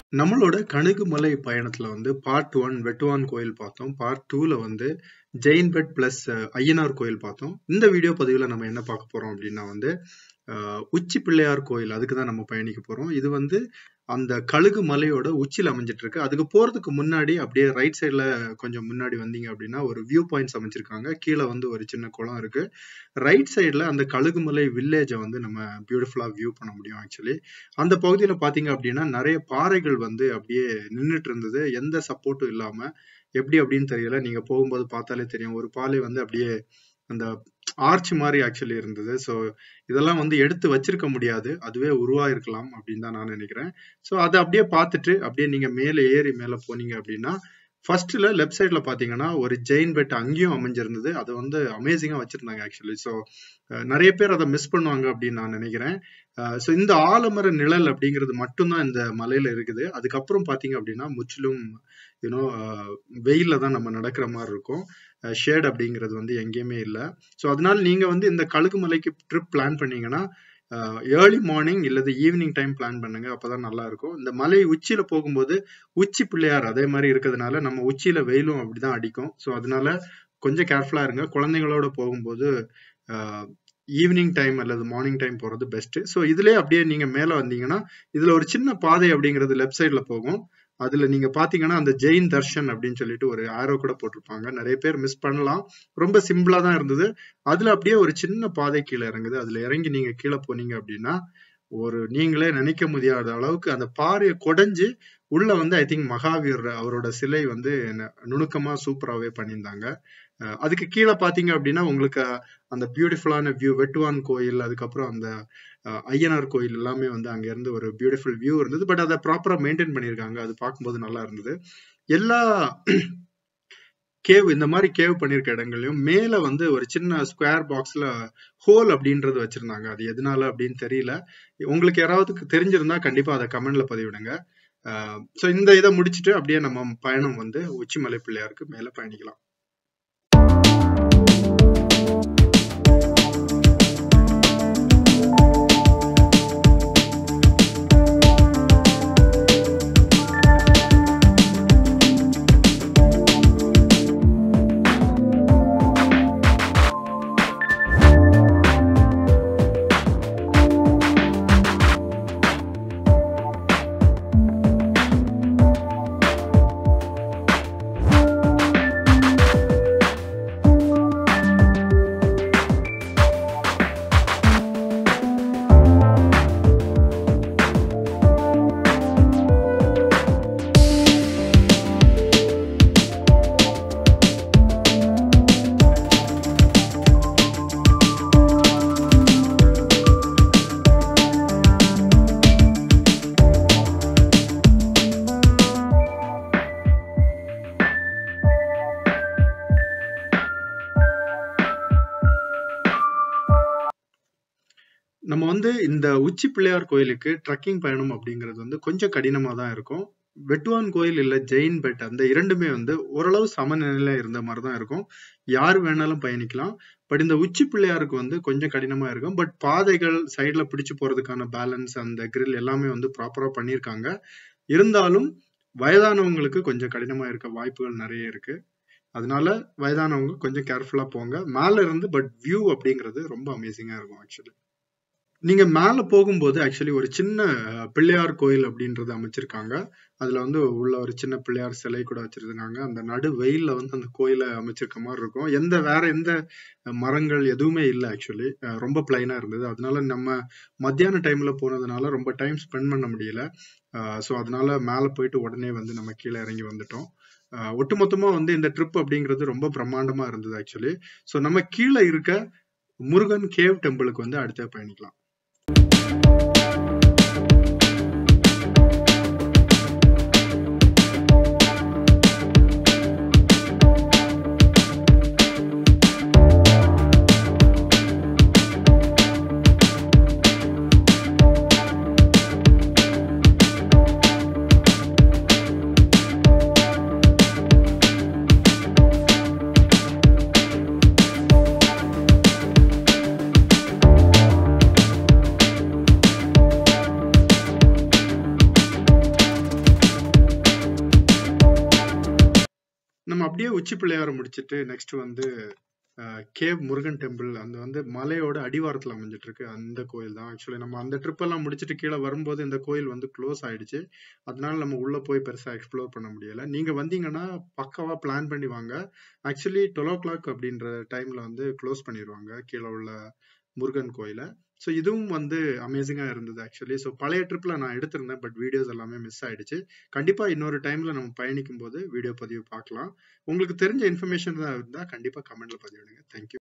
நம்மளோட கணுகுமலை பயணத்துல வந்து பார்ட் ஒன் வெட்டுவான் கோயில் பார்த்தோம் பார்ட் டூல வந்து ஜெயின் பெட் பிளஸ் ஐயனார் கோயில் பார்த்தோம் இந்த வீடியோ பதிவுல நம்ம என்ன பார்க்க போறோம் அப்படின்னா வந்து அஹ், உச்சி பிள்ளையார் கோயில் அதுக்கு தான் நம்ம பயணிக்க போறோம் இது வந்து அந்த கழுகு மலையோட உச்சியில் அமைஞ்சிட்டு இருக்கு அதுக்கு போறதுக்கு முன்னாடி அப்படியே ரைட் சைட்ல கொஞ்சம் முன்னாடி வந்தீங்க அப்படின்னா ஒரு வியூ பாயிண்ட்ஸ் அமைச்சிருக்காங்க கீழே வந்து ஒரு சின்ன குளம் இருக்கு ரைட் சைட்ல அந்த கழுகுமலை வில்லேஜை வந்து நம்ம பியூட்டிஃபுல்லா வியூ பண்ண முடியும் ஆக்சுவலி அந்த பகுதியில பாத்தீங்க அப்படின்னா நிறைய பாறைகள் வந்து அப்படியே நின்னுட்டு இருந்தது எந்த சப்போர்ட்டும் இல்லாம எப்படி அப்படின்னு தெரியல நீங்க போகும்போது பார்த்தாலே தெரியும் ஒரு பாலை வந்து அப்படியே அந்த ஆர்ச் மாதிரி ஆக்சுவலி இருந்தது ஸோ இதெல்லாம் வந்து எடுத்து வச்சிருக்க முடியாது அதுவே உருவாயிருக்கலாம் அப்படின்னு தான் நான் நினைக்கிறேன் ஸோ அதை அப்படியே பார்த்துட்டு அப்படியே நீங்க மேலே ஏறி மேலே போனீங்க அப்படின்னா ஃபர்ஸ்ட்ல லெஃப்ட் சைட்ல பாத்தீங்கன்னா ஒரு ஜெயின் பெட் அங்கேயும் அமைஞ்சிருந்தது அதை வந்து அமேசிங்கா வச்சிருந்தாங்க ஆக்சுவலி ஸோ நிறைய பேர் அதை மிஸ் பண்ணுவாங்க அப்படின்னு நான் நினைக்கிறேன் ஸோ இந்த ஆலமர நிழல் அப்படிங்கிறது மட்டும்தான் இந்த மலையில இருக்குது அதுக்கப்புறம் பாத்தீங்க அப்படின்னா முற்றிலும் யூனோ வெயில்ல தான் நம்ம நடக்கிற மாதிரி இருக்கும் ஷேட் அப்படிங்கிறது வந்து எங்கேயுமே இல்லை ஸோ அதனால நீங்க வந்து இந்த கழுகு மலைக்கு ட்ரிப் பிளான் பண்ணீங்கன்னா ஏர்லி மார்னிங் இல்லது ஈவினிங் டைம் பிளான் பண்ணுங்க அப்பதான் நல்லா இருக்கும் இந்த மலை உச்சியில போகும்போது உச்சி பிள்ளையார் அதே மாதிரி இருக்கிறதுனால நம்ம உச்சியில வெயிலும் அப்படிதான் அடிக்கும் ஸோ அதனால கொஞ்சம் கேர்ஃபுல்லா இருங்க குழந்தைங்களோட போகும்போது ஈவினிங் டைம் அல்லது மார்னிங் டைம் போறது பெஸ்ட் ஸோ இதுலயே அப்படியே நீங்க மேல வந்தீங்கன்னா இதுல ஒரு சின்ன பாதை அப்படிங்கிறது லெஃப்ட் சைட்ல போகும் அதுல நீங்க பாத்தீங்கன்னா அந்த ஜெயின் தர்ஷன் அப்படின்னு சொல்லிட்டு ஒரு ஆரோ கூட போட்டிருப்பாங்க நிறைய பேர் மிஸ் பண்ணலாம் ரொம்ப சிம்பிளா தான் இருந்தது அதுல அப்படியே ஒரு சின்ன பாதை கீழே இறங்குது அதுல இறங்கி நீங்க கீழே போனீங்க அப்படின்னா ஒரு நீங்களே நினைக்க முடியாத அளவுக்கு அந்த பாறையை கொடைஞ்சு உள்ள வந்து ஐ திங்க் மகாவீர் அவரோட சிலை வந்து ந- நுணுக்கமா சூப்பராகவே பண்ணியிருந்தாங்க அஹ் அதுக்கு கீழே பாத்தீங்க அப்படின்னா உங்களுக்கு அந்த பியூட்டிஃபுல்லான வியூ வெட்டுவான் கோயில் அதுக்கப்புறம் அந்த அஹ், ஐயனார் கோயில் எல்லாமே வந்து அங்க இருந்து ஒரு பியூட்டிஃபுல் வியூ இருந்தது பட் அதை ப்ராப்பரா மெயின்டைன் பண்ணியிருக்காங்க அது பார்க்கும்போது நல்லா இருந்தது எல்லா கேவ் இந்த மாதிரி கேவ் பண்ணிருக்க இடங்களையும் மேல வந்து ஒரு சின்ன ஸ்கொயர் பாக்ஸ்ல ஹோல் அப்படின்றது வச்சிருந்தாங்க அது எதனால அப்படின்னு தெரியல உங்களுக்கு யாராவது தெரிஞ்சிருந்தா கண்டிப்பா அதை கமெண்ட்ல பதிவிடுங்க ஸோ இந்த இதை முடிச்சுட்டு அப்படியே நம்ம பயணம் வந்து உச்சிமலை பிள்ளையாருக்கு மேல பயணிக்கலாம் நம்ம வந்து இந்த உச்சி பிள்ளையார் கோயிலுக்கு ட்ரக்கிங் பயணம் அப்படிங்கிறது வந்து கொஞ்சம் கடினமா தான் இருக்கும் வெட்டுவான் கோயில் இல்ல ஜெயின் பெட் அந்த இரண்டுமே வந்து ஓரளவு சமநிலையில இருந்த மாதிரி தான் இருக்கும் யார் வேணாலும் பயணிக்கலாம் பட் இந்த உச்சி பிள்ளையாருக்கு வந்து கொஞ்சம் கடினமா இருக்கும் பட் பாதைகள் சைடுல பிடிச்சு போறதுக்கான பேலன்ஸ் அந்த கிரில் எல்லாமே வந்து ப்ராப்பரா பண்ணியிருக்காங்க இருந்தாலும் வயதானவங்களுக்கு கொஞ்சம் கடினமா இருக்க வாய்ப்புகள் நிறைய இருக்கு அதனால வயதானவங்க கொஞ்சம் கேர்ஃபுல்லா போங்க மேல இருந்து பட் வியூ அப்படிங்கிறது ரொம்ப அமேசிங்கா இருக்கும் ஆக்சுவலி நீங்க மேல போகும்போது ஆக்சுவலி ஒரு சின்ன அஹ், பிள்ளையார் கோயில் அப்படின்றது அமைச்சிருக்காங்க அதுல வந்து உள்ள ஒரு சின்ன பிள்ளையார் சிலை கூட வச்சிருக்காங்க அந்த நடு வெயில்ல வந்து அந்த கோயிலை அமைச்சிருக்க மாதிரி இருக்கும் எந்த வேற எந்த மரங்கள் எதுவுமே இல்லை ஆக்சுவலி ரொம்ப பிளைனா இருந்தது அதனால நம்ம மத்தியான டைம்ல போனதுனால ரொம்ப டைம் ஸ்பெண்ட் பண்ண முடியல ஸோ அதனால மேல போயிட்டு உடனே வந்து நம்ம கீழே இறங்கி வந்துட்டோம் அஹ், ஒட்டுமொத்தமா வந்து இந்த ட்ரிப் அப்படிங்கிறது ரொம்ப பிரம்மாண்டமா இருந்தது ஆக்சுவலி ஸோ நம்ம கீழே இருக்க முருகன் கேவ் டெம்பிளுக்கு வந்து அடுத்த பயணிக்கலாம் அப்படியே உச்சி பிள்ளையார முடிச்சிட்டு நெக்ஸ்ட் வந்து கேவ் முருகன் டெம்பிள் அந்த வந்து மலையோட அடிவாரத்துல அமைஞ்சிட்டு இருக்கு அந்த கோயில் தான் ஆக்சுவலி நம்ம அந்த ட்ரிப் எல்லாம் முடிச்சிட்டு கீழே வரும்போது இந்த கோயில் வந்து க்ளோஸ் ஆயிடுச்சு அதனால நம்ம உள்ள போய் பெருசா எக்ஸ்ப்ளோர் பண்ண முடியல நீங்க வந்தீங்கன்னா பக்காவா பிளான் பண்ணி வாங்க ஆக்சுவலி டுவெல் ஓ கிளாக் அப்படின்ற டைம்ல வந்து க்ளோஸ் பண்ணிடுவாங்க கீழே உள்ள முருகன் கோயிலை ஸோ இதுவும் வந்து அமேசிங்கா இருந்தது ஆக்சுவலி ஸோ பழைய ட்ரிப்ல நான் எடுத்திருந்தேன் பட் வீடியோஸ் எல்லாமே மிஸ் ஆயிடுச்சு கண்டிப்பா இன்னொரு டைம்ல நம்ம பயணிக்கும் போது வீடியோ பதிவு பார்க்கலாம் உங்களுக்கு தெரிஞ்ச இன்ஃபர்மேஷன் தான் இருந்தா கண்டிப்பா கமெண்ட்ல பதிவிடுங்க தேங்க்யூ